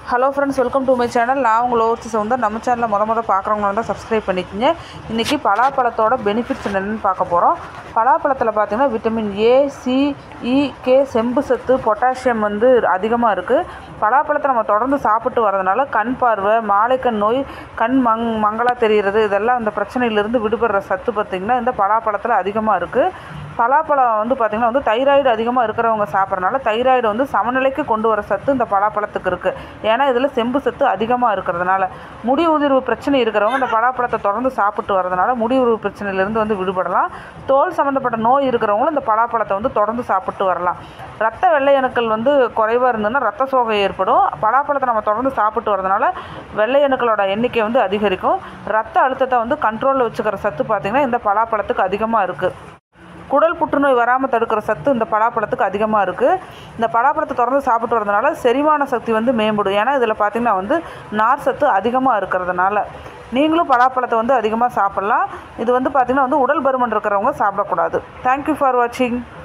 hello friends welcome to my channel நான் உங்கள் ஓர்ச்சி சவுந்தர் நம்ம சேனலில் முத முத பார்க்குறவங்க இருந்தால் சப்ஸ்கிரைப் பண்ணிக்கோங்க இன்றைக்கி பலாப்பழத்தோட பெனிஃபிட்ஸ் என்னென்னு பார்க்க போகிறோம் பலாப்பழத்தில் பார்த்தீங்கன்னா vitamin A C E K செம்பு சத்து பொட்டாசியம் வந்து அதிகமாக இருக்குது பலாப்பழத்தை நம்ம தொடர்ந்து சாப்பிட்டு வரதுனால கண் பார்வை மாலைக்கண் நோய் கண் மங் மங்கலாக தெரிகிறது இதெல்லாம் இந்த பிரச்சனையிலேருந்து விடுபடுற சத்து பார்த்திங்கன்னா இந்த பலாப்பழத்தில் அதிகமாக இருக்குது பலாப்பழம் வந்து பார்த்திங்கன்னா வந்து தைராய்டு அதிகமாக இருக்கிறவங்க சாப்பிட்றனால தைராய்டு வந்து சமநிலைக்கு கொண்டு வர சத்து இந்த பலாப்பழத்துக்கு இருக்குது ஏன்னா இதில் செம்பு சத்து அதிகமாக இருக்கிறதுனால முடி உதிர்வு பிரச்சனை இருக்கிறவங்க இந்த பலாப்பழத்தை தொடர்ந்து சாப்பிட்டு வரதுனால முடி உதிர்வு பிரச்சனையிலேருந்து வந்து விடுபடலாம் தோல் சம்மந்தப்பட்ட நோய் இருக்கிறவங்களும் இந்த பலாப்பழத்தை வந்து தொடர்ந்து சாப்பிட்டு வரலாம் ரத்த வெள்ளை அணுக்கள் வந்து குறைவாக இருந்ததுன்னா ரத்த சோகை ஏற்படும் பலாப்பழத்தை நம்ம தொடர்ந்து சாப்பிட்டு வரதுனால வெள்ளை அணுக்களோட எண்ணிக்கை வந்து அதிகரிக்கும் ரத்த அழுத்தத்தை வந்து கண்ட்ரோலில் வச்சுக்கிற சத்து பார்த்திங்கன்னா இந்த பலாப்பழத்துக்கு அதிகமாக இருக்குது குடல் புற்றுநோய் வராமல் தடுக்கிற சத்து இந்த பலாப்பழத்துக்கு அதிகமாக இருக்குது இந்த பலாப்பழத்தை தொடர்ந்து சாப்பிட்டு வரதுனால செரிமான சக்தி வந்து மேம்படும் ஏன்னா இதில் பார்த்திங்கன்னா வந்து நார் சத்து அதிகமாக இருக்கிறதுனால நீங்களும் பலாப்பழத்தை வந்து அதிகமாக சாப்பிட்லாம் இது வந்து பார்த்திங்கன்னா வந்து உடல் பருமன் இருக்கிறவங்க சாப்பிடக்கூடாது தேங்க்யூ ஃபார் வாட்சிங்